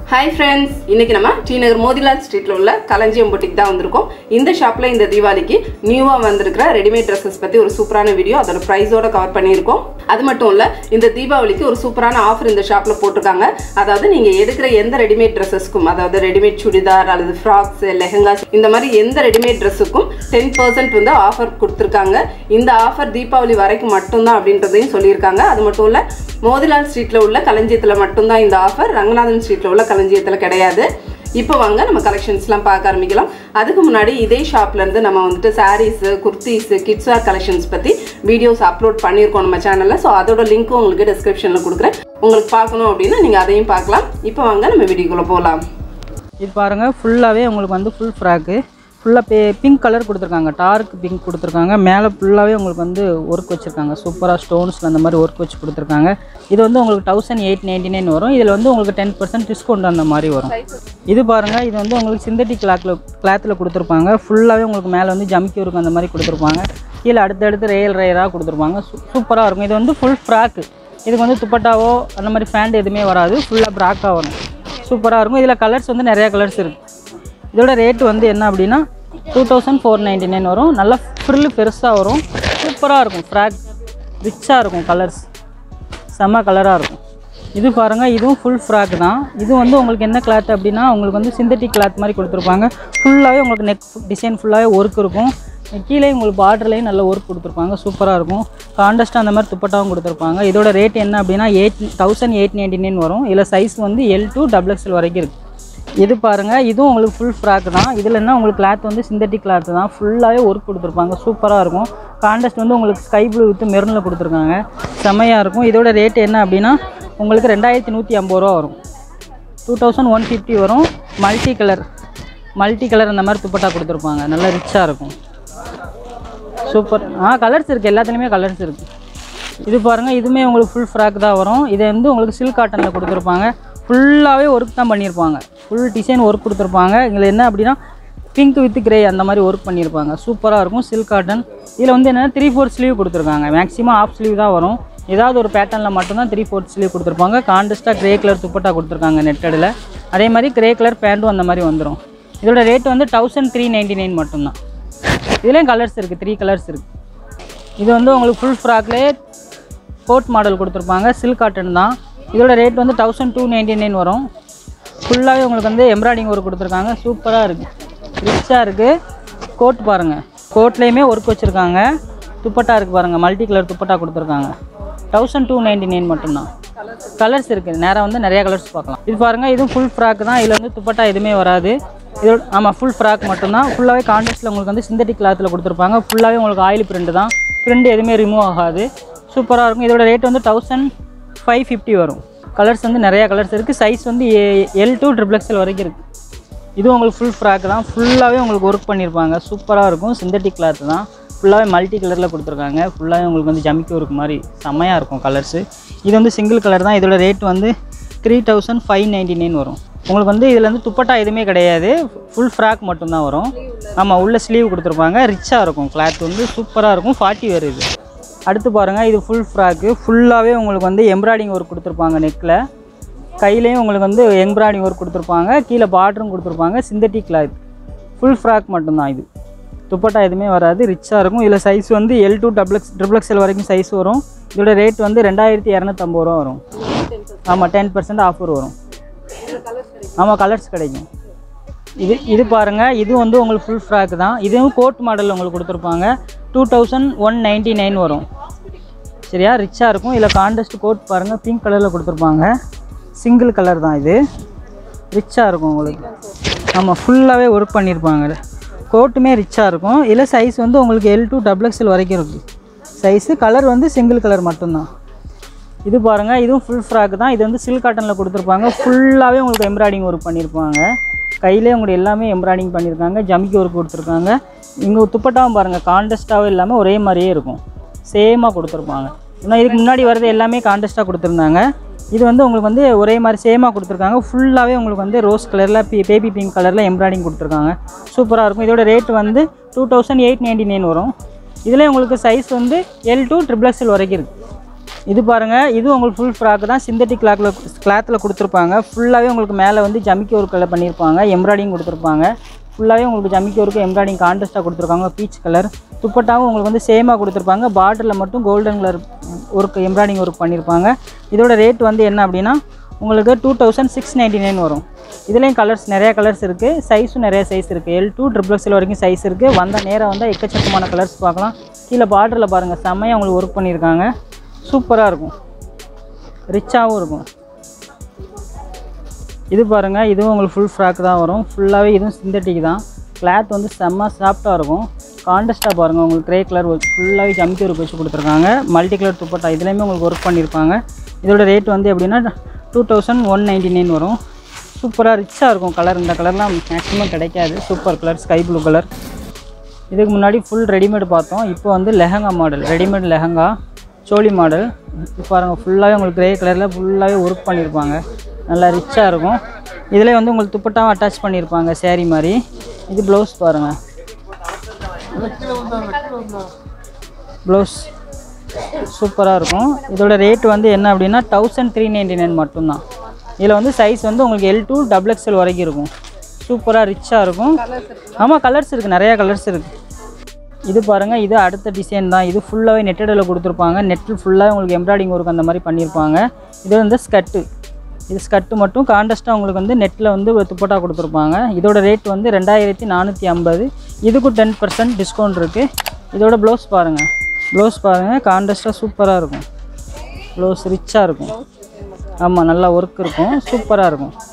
hi friends இன்னைக்கு நம்ம D நகர் மோதிலால் ஸ்ட்ரீட்ல உள்ள களஞ்சியம் பொட்டிக் தான் வந்திருக்கோம் இந்த ஷாப்ல இந்த தீபாவளிக்கு நியூவா வந்திருக்கிற ரெடிமேட் ட்ரெஸ்ஸஸ் பத்தி ஒரு சூப்பரான வீடியோ அதோட ப்ரைஸோட கவர் பண்ணியிருக்கோம் அது மட்டும் இல்ல இந்த தீபாவளிக்கு ஒரு சூப்பரான ஆஃபர் இந்த ஷாப்ல போட்டிருக்காங்க அதாவது நீங்க எடுக்கிற எந்த ரெடிமேட் ட்ரெஸ்ஸஸ்க்கும் அதாவது ரெடிமேட் சுடிதார் அல்லது ஃப்ராக்ஸ் லெஹங்காஸ் இந்த மாதிரி எந்த ரெடிமேட் ட்ரெஸ்ஸுக்கும் டென் பர்சன்ட் வந்து ஆஃபர் கொடுத்துருக்காங்க இந்த ஆஃபர் தீபாவளி வரைக்கும் மட்டும்தான் அப்படின்றதையும் சொல்லியிருக்காங்க அது மட்டும் இல்ல மோதிலால் ஸ்ட்ரீட்ல உள்ள களஞ்சியத்துல மட்டும்தான் இந்த ஆஃபர் ரங்கநாதன் ஸ்ட்ரீட்ல உள்ள களஞ்சியத்துல கிடையாது இப்போ வாங்க நம்ம கலெக்ஷன்ஸ்லாம் பார்க்க ஆரம்பிக்கலாம் அதுக்கு முன்னாடி இதே ஷாப்ல இருந்து நம்ம வந்துட்டு saris kurtis kids wear collections பத்தி வீடியோஸ் அப்லோட் பண்ணியிருக்கோம் நம்ம சேனல்ல ஸோ அதோட லிங்க்கும் உங்களுக்கு டிஸ்கிரிப்ஷன்ல கொடுக்குறேன் உங்களுக்கு பார்க்கணும் அப்படின்னா நீங்க அதையும் பார்க்கலாம் இப்போ வாங்க நம்ம வீடியோக்குள்ள போகலாம் இது பாருங்கள் ஃபுல்லாகவே உங்களுக்கு வந்து ஃபுல் ஃப்ராக்கு ஃபுல்லாக பே பிங்க் கலர் கொடுத்துருக்காங்க டார்க் பிங்க் கொடுத்துருக்காங்க மேலே ஃபுல்லாகவே உங்களுக்கு வந்து ஒர்க் வச்சுருக்காங்க சூப்பராக ஸ்டோன்ஸில் அந்த மாதிரி ஒர்க் வச்சு கொடுத்துருக்காங்க இது வந்து உங்களுக்கு தௌசண்ட் எயிட் நைன்டி நைன் வரும் இதில் வந்து உங்களுக்கு டென் பர்சன்ட் டிஸ்கவுண்ட் அந்த மாதிரி வரும் இது பாருங்கள் இது வந்து உங்களுக்கு சிந்தட்டிக் கிளாத்தில் கிளாத்தில் கொடுத்துருப்பாங்க ஃபுல்லாகவே உங்களுக்கு மேலே வந்து ஜம்கி ஒர்க் அந்த மாதிரி கொடுத்துருப்பாங்க கீழே அடுத்தடுத்து ரேல் ரேயராக கொடுத்துருப்பாங்க சூப்பராக இருக்கும் இது வந்து ஃபுல் ஃப்ராக்கு இதுக்கு வந்து துப்பட்டாவோ அந்த மாதிரி ஃபேண்ட் எதுவுமே வராது ஃபுல்லாக ப்ராக்காக வரும் சூப்பராக இருக்கும் இதில் கலர்ஸ் வந்து நிறையா கலர்ஸ் இருக்குது இதோட ரேட் வந்து என்ன அப்படின்னா two thousand four ninety nine வரும் நல்லா ஃப்ரில் பெருசாக வரும் சூப்பராக இருக்கும் ஃப்ராக் ரிச்சாக இருக்கும் கலர்ஸ் செம்ம கலராக இருக்கும் இது பாருங்கள் இதுவும் ஃபுல் ஃப்ராக் தான் இது வந்து உங்களுக்கு என்ன கிளாத் அப்படின்னா உங்களுக்கு வந்து சிந்தட்டிக் கிளாத் மாதிரி கொடுத்துருப்பாங்க ஃபுல்லாகவே உங்களுக்கு நெக் டிசைன் ஃபுல்லாகவே ஒர்க் இருக்கும் கீழே உங்களுக்கு பார்டர்லேயும் நல்ல ஒர்க் கொடுத்துருப்பாங்க சூப்பராக இருக்கும் காண்டஸ்ட்டாக அந்த மாதிரி துப்பட்டாவும் கொடுத்துருப்பாங்க இதோட ரேட் என்ன அப்படின்னா eight thousand eight ninety nine வரும் இதில் சைஸ் வந்து எல் டு டபுள் எக்ஸ்எல் வரைக்கும் இருக்குது இது பாருங்கள் இதுவும் உங்களுக்கு ஃபுல் ஃப்ராக் தான் இதில் என்ன உங்களுக்கு கிளாத் வந்து சிந்தட்டிக் கிளாத் தான் ஃபுல்லாகவே ஒர்க் கொடுத்துருப்பாங்க சூப்பராக இருக்கும் காண்டஸ்ட் வந்து உங்களுக்கு ஸ்கை ப்ளூ வித் மெரூனில் கொடுத்துருக்காங்க செமையாக இருக்கும் இதோட ரேட் என்ன அப்படின்னா உங்களுக்கு ரெண்டாயிரத்தி நூற்றி ஐம்பது ரூபா வரும் டூ தௌசண்ட் ஒன் ஃபிஃப்டி வரும் மல்டி கலர் மல்டி கலர் அந்த மாதிரி துப்பட்டா கொடுத்துருப்பாங்க நல்லா ரிச்சாக இருக்கும் சூப்பர் ஆ கலர்ஸ் இருக்குது எல்லாத்துலேயுமே கலர்ஸ் இருக்குது இது பாருங்கள் இதுவுமே உங்களுக்கு ஃபுல் ஃப்ராக் தான் வரும் இதை வந்து உங்களுக்கு சில்க் காட்டனில் கொடுத்துருப்பாங்க ஃபுல்லாகவே ஒர்க் தான் பண்ணியிருப்பாங்க ஃபுல் டிசைன் ஒர்க் கொடுத்துருப்பாங்க இதில் என்ன அப்படின்னா பிங்க் வித் கிரே அந்த மாதிரி ஒர்க் பண்ணியிருப்பாங்க சூப்பராக இருக்கும் சில்க் காட்டன் இதில் வந்து என்னென்னா த்ரீ ஃபோர்த் ஸ்லீவ் கொடுத்துருக்காங்க மேக்ஸிமம் ஆஃப் ஸ்லீவ் தான் வரும் ஏதாவது ஒரு பேட்டர்னில் மட்டும்தான் த்ரீ ஃபோர்த் ஸ்லீவ் கொடுத்துருப்பாங்க காண்டஸ்ட்டாக கிரே கலர் துப்பட்டா கொடுத்துருக்காங்க நெட்டடில் அதே மாதிரி கிரே கலர் பேண்ட்டும் அந்த மாதிரி வந்துடும் இதோட ரேட் வந்து தௌசண்ட் த்ரீ நைன்டி நைன் மட்டும்தான் இதுலேயும் கலர்ஸ் இருக்குது த்ரீ கலர்ஸ் இருக்குது இது வந்து உங்களுக்கு ஃபுல் ஃப்ராக்லேயே கோட் மாடல் கொடுத்துருப்பாங்க சில்க் காட்டன் தான் இதோட ரேட் வந்து தௌசண்ட் டூ நைன்டி நைன் வரும் ஃபுல்லாகவே உங்களுக்கு வந்து எம்ப்ராய்டிங் ஒர்க் கொடுத்துருக்காங்க சூப்பராக இருக்குது ரிச்சாக இருக்குது கோட் பாருங்கள் கோட்லேயுமே ஒர்க் வச்சுருக்காங்க துப்பட்டா இருக்குது பாருங்கள் மல்டி கலர் துப்பட்டா கொடுத்துருக்காங்க தௌசண்ட் டூ நைன்டி நைன் மட்டும்தான் கலர்ஸ் இருக்குது நேராக வந்து நிறையா கலர்ஸ் பார்க்கலாம் இது பாருங்கள் இதுவும் ஃபுல் ஃப்ராக் தான் இதில் வந்து துப்பட்டா எதுவுமே வராது இதோட ஆமாம் ஃபுல் ஃப்ராக் மட்டும்தான் ஃபுல்லாகவே கான்ட்ராஸ்ட்டில் உங்களுக்கு வந்து சிந்தட்டிக் கிளாத்தில் கொடுத்துருப்பாங்க ஃபுல்லாகவே உங்களுக்கு ஆயில் பிரிண்ட் தான் பிரிண்ட் எதுவுமே ரிமூவ் ஆகாது சூப்பராக இருக்கும் இதோட ரேட் வந்து தௌசண்ட் ஃபைவ் ஃபிஃப்டி வரும் கலர்ஸ் வந்து நிறையா கலர்ஸ் இருக்குது சைஸ் வந்து எல் டூ ட்ரிபிள் எக்ஸ்எல் வரைக்கும் இருக்குது இது உங்களுக்கு ஃபுல் ஃப்ராக் தான் ஃபுல்லாகவே உங்களுக்கு ஒர்க் பண்ணியிருப்பாங்க சூப்பராக இருக்கும் சிந்தட்டிக் கிளாத் தான் ஃபுல்லாகவே மல்டி கலரில் கொடுத்துருக்காங்க ஃபுல்லாகவே உங்களுக்கு வந்து ஜமிக்கி ஒர்க் மாதிரி செம்மையாக இருக்கும் கலர்ஸு இது வந்து சிங்கிள் கலர் தான் இதோட ரேட் வந்து three thousand five ninety nine வரும் உங்களுக்கு வந்து இதில் வந்து துப்பட்டா எதுவுமே கிடையாது ஃபுல் ஃப்ராக் மட்டும்தான் வரும் ஆமாம் உள்ள ஸ்லீவ் கொடுத்துருப்பாங்க ரிச்சாக இருக்கும் கிளாத் வந்து சூப்பராக இருக்கும் ஃபார்ட்டி வேர் இது அடுத்து பாருங்கள் இது ஃபுல் ஃப்ராக்கு ஃபுல்லாகவே உங்களுக்கு வந்து எம்ப்ராய்டிங் ஒர்க் கொடுத்துருப்பாங்க நெக்கில் கையிலையும் உங்களுக்கு வந்து எம்ப்ராய்டிங் ஒர்க் கொடுத்துருப்பாங்க கீழே பார்டரும் கொடுத்துருப்பாங்க சிந்தட்டிக் கிளாத் ஃபுல் ஃப்ராக் மட்டும்தான் இது துப்பட்டா எதுவுமே வராது ரிச்சாக இருக்கும் இதில் சைஸ் வந்து L two double X triple XL வரைக்கும் சைஸ் வரும் இதோட ரேட் வந்து ரெண்டாயிரத்தி இரநூத்தம்பது ரூபா வரும் ஆமாம் டென் பர்சன்ட் ஆஃபர் வரும் ஆமாம் கலர்ஸ் கிடைக்கும் இது இது பாருங்கள் இது வந்து உங்களுக்கு ஃபுல் ஃப்ராக் தான் இதுவும் கோட் மாடலில் உங்களுக்கு கொடுத்துருப்பாங்க two thousand one ninety nine வரும் சரியா ரிச்சாக இருக்கும் இதில் காண்டஸ்ட் கோட் பாருங்கள் பிங்க் கலரில் கொடுத்துருப்பாங்க சிங்கிள் கலர் தான் இது ரிச்சாக இருக்கும் உங்களுக்கு ஆமாம் ஃபுல்லாகவே ஒர்க் பண்ணியிருப்பாங்க கோட்டுமே ரிச்சாக இருக்கும் இதில் சைஸ் வந்து உங்களுக்கு எல் டூ டபுள் எக்ஸ்எல் வரைக்கும் இருக்குது சைஸு கலர் வந்து சிங்கிள் கலர் மட்டும்தான் இது பாருங்கள் இதுவும் ஃபுல் ஃப்ராக் தான் இது வந்து சில்க் காட்டனில் கொடுத்துருப்பாங்க ஃபுல்லாகவே உங்களுக்கு எம்ப்ராய்டிங் ஒர்க் பண்ணியிருப்பாங்க கையிலே உங்களுக்கு எல்லாமே எம்ப்ராய்டிங் பண்ணியிருக்காங்க ஜமிக்கி ஒர்க் கொடுத்துருக்காங்க இங்கே துப்பட்டாவும் பாருங்கள் காண்டஸ்ட்டாகவும் இல்லாமல் ஒரே மாதிரியே இருக்கும் சேமாக கொடுத்துருப்பாங்க இன்னும் இதுக்கு முன்னாடி வரது எல்லாமே காண்டஸ்ட்டாக கொடுத்துருந்தாங்க இது வந்து உங்களுக்கு வந்து ஒரே மாதிரி சேமாக கொடுத்துருக்காங்க ஃபுல்லாகவே உங்களுக்கு வந்து ரோஸ் கலரில் பி பேபி பிங்க் கலரில் எம்ப்ராய்டிங் கொடுத்துருக்காங்க சூப்பராக இருக்கும் இதோட ரேட் வந்து two thousand eight ninety nine வரும் இதில் உங்களுக்கு சைஸ் வந்து எல் டூ ட்ரிபிள் எக்ஸ்எல் வரைக்கும் இருக்குது இது பாருங்கள் இது உங்களுக்கு ஃபுல் ஃப்ராக் தான் சிந்தட்டிக் கிளாத்தில் கிளாத்தில் கொடுத்துருப்பாங்க ஃபுல்லாகவே உங்களுக்கு மேலே வந்து ஜமிக்கி ஒர்க்கில் பண்ணியிருப்பாங்க எம்ப்ராய்டிங் கொடுத்துருப்பாங்க ஃபுல்லாகவே உங்களுக்கு ஜமிக்கி ஒர்க்கு எம்ப்ராய்டிங் கான்ட்ராஸ்ட்டாக கொடுத்துருக்காங்க பீச் கலர் துப்பட்டாவும் உங்களுக்கு வந்து சேமாக கொடுத்துருப்பாங்க பார்டரில் மட்டும் golden colour work embroidery work பண்ணியிருப்பாங்க இதோட ரேட் வந்து என்ன அப்படின்னா உங்களுக்கு two thousand six ninety nine வரும் இதுலேயும் கலர்ஸ் நிறைய கலர்ஸ் இருக்குது சைஸும் நிறைய சைஸ் இருக்குது எல் டூ ட்ரிபிள் எக்ஸல் வரைக்கும் சைஸ் இருக்குது வந்தால் நேராக வந்தால் எக்கச்சக்கமான கலர்ஸ் பார்க்கலாம் கீழே பார்டரில் பாருங்கள் செம்மையாக உங்களுக்கு ஒர்க் பண்ணியிருக்காங்க சூப்பராக இருக்கும் ரிச்சாகவும் இருக்கும் இது பாருங்கள் இதுவும் உங்களுக்கு ஃபுல் ஃப்ராக் தான் வரும் ஃபுல்லாகவே இதுவும் சிந்தட்டிக் தான் கிளாத் வந்து செம்ம சாஃப்டாக இருக்கும் காண்டஸ்ட்டாக பாருங்கள் உங்களுக்கு க்ரே கலர் ஃபுல்லாகவே ஜம்கி ஒர்க் வச்சு கொடுத்துருக்காங்க மல்டி கலர் துப்பட்டா இதுலேயுமே உங்களுக்கு ஒர்க் பண்ணியிருப்பாங்க இதோட ரேட் வந்து எப்படின்னா two thousand one ninety nine வரும் சூப்பராக ரிச்சாக இருக்கும் கலர் இந்த கலர்லாம் மேக்ஸிமம் கிடைக்காது super colour sky blue colour இதுக்கு முன்னாடி ஃபுல் ரெடிமேட் பார்த்தோம் இப்போ வந்து lehenga model readymade lehenga choli model இப்போ பாருங்கள் ஃபுல்லாகவே உங்களுக்கு கிரே கலரில் ஃபுல்லாகவே ஒர்க் பண்ணியிருப்பாங்க நல்லா ரிச்சாக இருக்கும் இதில் வந்து உங்களுக்கு துப்பட்டாவும் அட்டாச் பண்ணியிருப்பாங்க saree மாதிரி இது ப்ளவுஸ் பாருங்கள் ப்ளவுஸ் சூப்பராக இருக்கும் இதோட ரேட் வந்து என்ன அப்படின்னா தௌசண்ட் த்ரீ நைன்டி நைன் மட்டும்தான் இதில் வந்து சைஸ் வந்து உங்களுக்கு எல் டூ டபுள் எக்ஸ்எல் வரைக்கும் இருக்கும் சூப்பராக ரிச்சாக இருக்கும் ஆமாம் கலர்ஸ் இருக்குது நிறையா கலர்ஸ் இருக்குது இது பாருங்கள் இது அடுத்த டிசைன் தான் இது ஃபுல்லாகவே நெட்டடில் கொடுத்துருப்பாங்க நெட்டில் ஃபுல்லாக உங்களுக்கு எம்ப்ராய்டிங் ஒர்க் அந்த மாதிரி பண்ணியிருப்பாங்க இது வந்து ஸ்கர்ட்டு இது ஸ்கர்ட்டு மட்டும் காண்டஸ்ட்டாக உங்களுக்கு வந்து நெட்டில் வந்து ஒரு துப்பட்டா கொடுத்துருப்பாங்க இதோட ரேட் வந்து ரெண்டாயிரத்தி நானூற்றி ஐம்பது இதுக்கும் டென் பர்சன்ட் டிஸ்கவுண்ட் இருக்குது இதோட ப்ளவுஸ் பாருங்கள் ப்ளவுஸ் பாருங்கள் காண்டஸ்ட்டாக சூப்பராக இருக்கும் ப்ளவுஸ் ரிச்சாக இருக்கும் ஆமாம் நல்லா ஒர்க் இருக்கும் சூப்பராக இருக்கும்